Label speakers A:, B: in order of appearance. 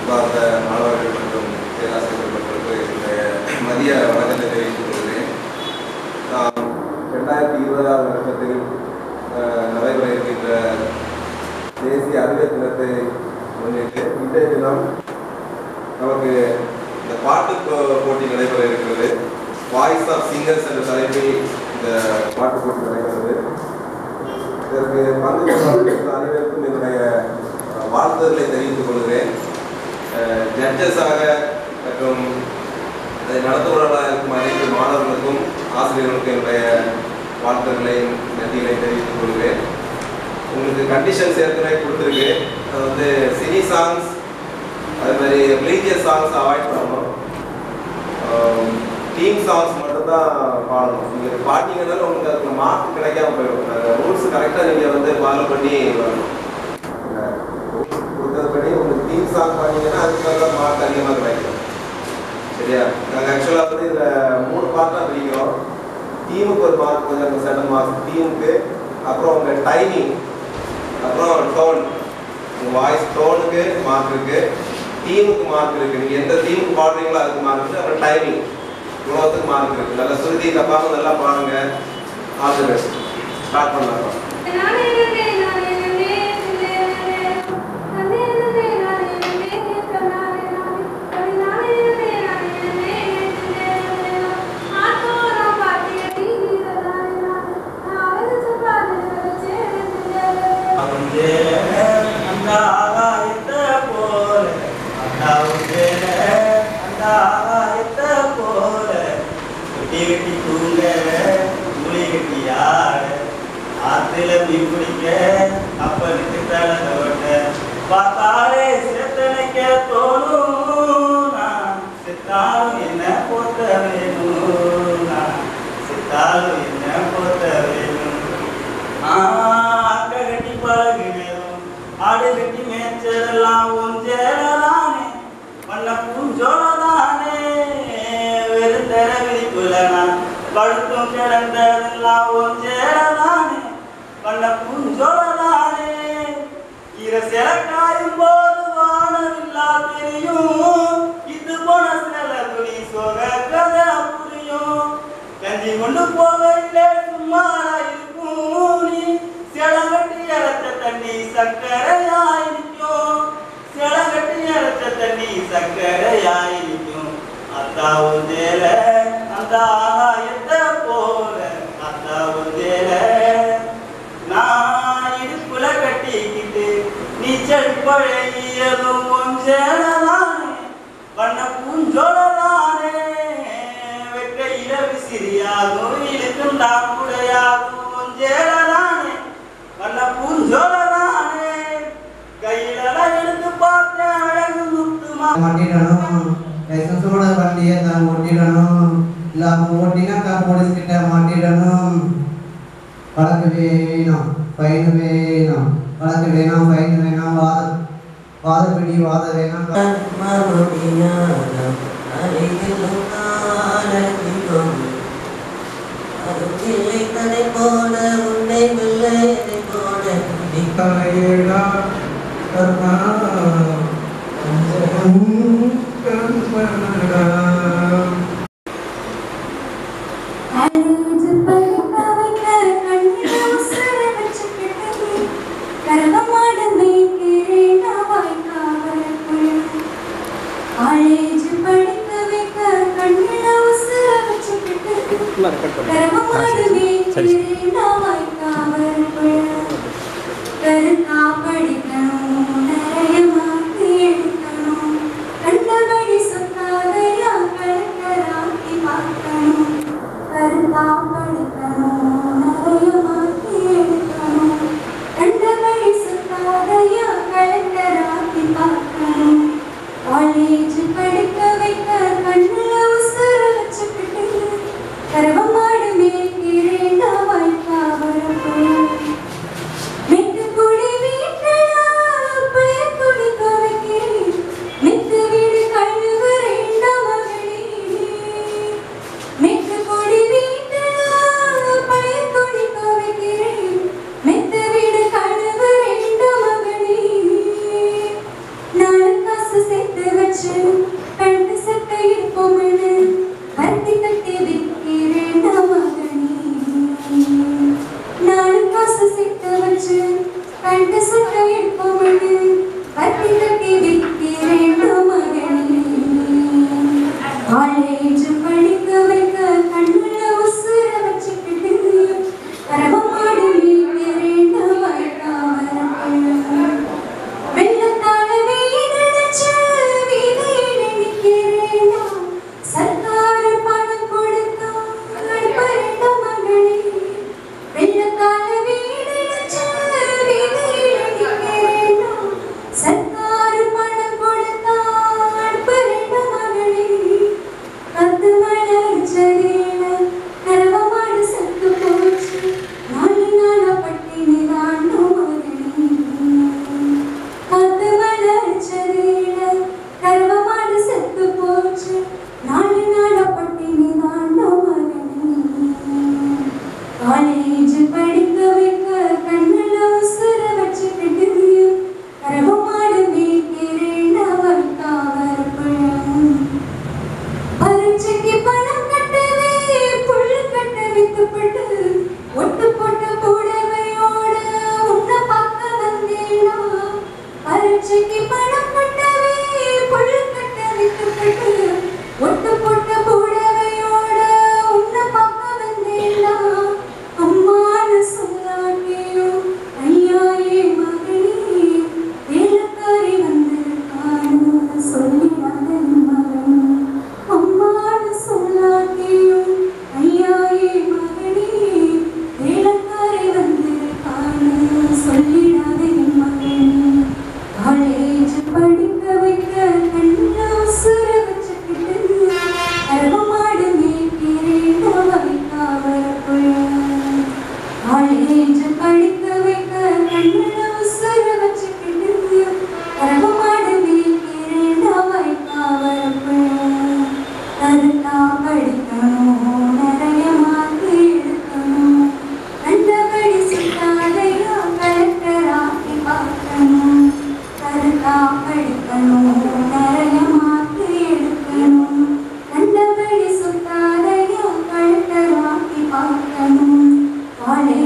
A: அன்பார்ந்த மாணவர்கள் மற்றும் பேராசிரியர்கள் மக்களுக்கு என்னுடைய மதிய வணக்கத்தை தெரிவித்துக் கொள்கிறேன் நாம் ரெண்டாயிரத்தி இருபதாம் வருஷத்தில் அஹ், நடைபெற இருக்கின்ற தேசிய அறிவியல் தினத்தை முன்னிட்டு இன்றைய தினம் நமக்கு இந்த பாட்டு போ- போட்டி நடைபெற இருக்கிறது வாய்ஸ் ஆஃப் சிங்கர்ஸ் என்ற தலைப்பில் இந்த பாட்டு போட்டி நடைபெறுகிறது இதற்கு பங்கு கொள்ளும் அனைவருக்கும் என்னுடைய அஹ், வாழ்த்துதலை தெரிவித்துக் கொள்கிறேன் ஜட்ஜஸாக மற்றும் அதை நடத்துவர்களாக இருக்கும் அனைத்து மாணவர்களுக்கும் ஆசிரியர்களுக்கும் என்னுடைய வாழ்த்துக்களையும் நன்றிகளையும் தெரிவித்துக் கொள்கிறேன் உங்களுக்கு கண்டிஷன்ஸ் ஏற்கனவே கொடுத்துருக்கு அது வந்து சினி சாங்ஸ் அது மாதிரி ரிலீஜியஸ் சாங்ஸ் அவாய்ட் பண்ணணும் டீம் சாங்ஸ் மட்டும்தான் பாடணும் நீங்கள் பாட்டிங்கனால உங்களுக்கு அதுக்கு மார்க் கிடைக்காம போயிடும் அந்த ரூல்ஸ் கரெக்டாக நீங்கள் வந்து ஃபாலோ பண்ணி வரணும் ரூல்ஸ் கொடுத்ததுபடி உங்களுக்கு டீம் சாங் பண்ணீங்கன்னா அதுக்கு தான் மார்க் அதிகமாக கிடைக்கும் சரியா நாங்கள் ஆக்சுவலாக வந்து இதில் மூணு பார்ட்டாக பிரிக்கிறோம் டீமுக்கு ஒரு மார்க் கொஞ்சம் செவன் மார்க்ஸ் டீமுக்கு அப்புறம் உங்கள் டைமிங் அப்புறம் டோன் உங்கள் வாய்ஸ் டோனுக்கு மார்க் இருக்கு டீமுக்கு மார்க் இருக்கு நீங்கள் எந்த டீமுக்கு பாடுறீங்களோ அதுக்கு மார்க் இருக்கு அப்புறம் டைமிங் இவ்வளோத்துக்கு மார்க் இருக்கு நல்லா சுருதி தப்பாமல் நல்லா பாருங்க ஆல் தி பெஸ்ட் ஸ்டார்ட் பண்ணலாம்
B: நானே நானே நானே நானே நானே நானே நானே நானே நானே நானே நானே நானே ஆத்தோரா பாட்டிய தீர நானே நானே ஆவது சுபானே சேரே
C: அவந்தே அந்த ஆகாயத்தை போல அண்ணாவுந்தே அந்த ஆகாயத்தை போல கட்டி கட்டி தூங்க மூளை கட்டி ஆட ஆத்துல மீன் பிடிக்க அப்பனுக்கு தலை ஓட்ட பார்த்தாலே சேத்தனைக்க தோணும் நான் செத்தாலும் என்ன போத்த வேணும் நான் செத்தாலும் என்ன போத்த வேணும் ஆக்க கட்டி பழகினதும் ஆடு கட்டி மேய்ச்சதெல்லாம் ஒஞ்சேரதானே மண்ண பூஞ்சோலதானே வெறுந்தர விழிப்புல நான் படுத்தும் கிடந்ததெல்லாம் ஒஞ்சேரதானே மண்ண பூஞ்சோலதானே இர சிறக்காயும் போது வானவில்லா தெரியும் இது போன சில துணி சோக கதை புரியும் கஞ்சி கொண்டு போகையிலே சும்மாரா இருக்கும் நீ சிளங்கட்டி அரைச்ச தண்ணி சக்கரையாயிருக்கும் சிளங்கட்டி அரைச்ச தண்ணி சக்கரையாயிருக்கும் அத்தாவும் தேல அந்த ஆகாயத்தை போல அத்தாவும் தேல நான் இடுப்புல கட்டிக்கிட்டு நீச்சல் பழகியதும் ஒன்றேனதானே வண்ண பூஞ்சோலதானே வெக்கையில விசிறியாகும் இழுக்கும் தாக்குடையாகும் ஒன்றேனதானே வண்ண பூஞ்சோலதானே கையில எடுத்து பார்த்தேன் அழகு முத்துமா
D: மாட்டிடணும் லைசன்ஸோட வண்டியை தான் ஓட்டிடணும் இல்லாம ஓட்டினாக்கா போலீஸ் கிட்ட மாட்டிடணும் வழக்கு வேணும் ஃபைன் வேணும் வழக்கு வேணும் ஃபைன் வேணும் வாத வாதப்பிடி வாத வேணும்
E: மறுபடியானம் அருகிலும் காணகிலும் அருகிலை தனை போல உன்னை பிள்ளையை போல
D: நிக்கலையேடா கருணா கண்பனடா
B: காலேஜ் படிக்க வைக்க கண்ணில உசுர வச்சுக்கிட்டு கரவமாட மேய்க்கிறேன் வாய்க்காவலுக்குள் காலேஜ் படிக்க வைக்க கண்ணில உசுர வச்சுக்கிட்டு கரவமாட மேய்க்கிறேன் வாய்க்காவலுக்குள் கருக்கா படிக்கணும் நிறைய மார்க் எடுக்கணும் கண்டபடி சொத்தாதையா கலக்கராக்கி பார்க்கணும் கருத்தா படிக்கணும் நிறைய மார்க் எடுக்கணும் கண்டபடி சொத்தாதையா கலக்கராக்கி பார்க்கணும் காலேஜ் படிக்க வைக்க கண்ணுல உசுர வச்சுக்கிட்டு கரவமாடு மேய்க்கிறேன் வாய்க்கா வரப்போம் மெட்டுக்குடி வீட்டலா மாசத்தை எடுப்பவனு கட்டி கட்டி விற்கிறேன் மகனே காலேஜ் படிக்க வைக்க கண்ணுல உசுர வச்சுக்கிட்டு கரவமாடு மீட்கிறேன் வெள்ளத்தால வீணடிச்ச வீதியில நிக்கிறேன் நான். சர்க்கார் பணம் கொடுத்தா பரண்ட மகளே வெள்ளத்தால வீணடிச்ச வீதியில நிக்கிறேன் நான். சர்க்கார் பணம் கொடுத்தா பரண்ட மகளே கத்து மலர்ச்சதேன கரவமாடு சத்து போச்சு நாலு நாளா பட்டினி தாண்டோ மகனே கத்து மலர்ச்சதேன கரவமாடு சத்து போச்சு நாலு நாளா பட்டினி தாண்டோ மகனே காலேஜ் படிக்க வைக்க கண்ணுல உசுர வச்சுக்கிட்டு கரவமாடு மீட்கிறேன் அவர் காவற்பழம் பரீட்சைக்கு பணம் கட்டவே புல்லு கட்ட வித்துப்பட்டு ஒட்டு போட்ட புடவையோட உன்னை பார்க்க வந்தேனா பரீட்சைக்கு பணம் கட்டவே புல்லு கட்ட வித்துப்பட்டு ஒட்டு போட்ட புடவையோட உன்னை பார்க்க வந்தேனா அம்மான்னு சொல்லாட்டியும் ஐயா ஏ மகனே வேலைக்காரி வந்திருக்கான்னு சொல்லிடாத மகனே அம்மான்னு சொல்லாட்டியும் ஐயா ஏ மகனே வேலைக்காரி வந்திருக்கான்னு சொல்லிடாத மகனே காலேஜ் படிக்க வைக்க கண்ண உசுர வச்சுக்கிட்டு கருவமாடு மேய்க்கிறேன் வைக்காவரப்புழம் காலேஜ் படிக்க வைக்க கண்ணுல உசுர வச்சுக்கிட்டு கருவமாடு மேய்க்கிறேன் வைக்காவரப்புழம் கருத்தா படிக்கணும் நிறைய மார்க் எடுக்கணும் கண்டபடி சித்தாதையா கலெக்டராக்கி பார்க்கணும் கருத்தா படிக்கணும் நிறைய மார்க் எடுக்கணும் கண்டபடி சுத்தாதையா கலெக்டராக்கி பார்க்கணும் காலேஜ்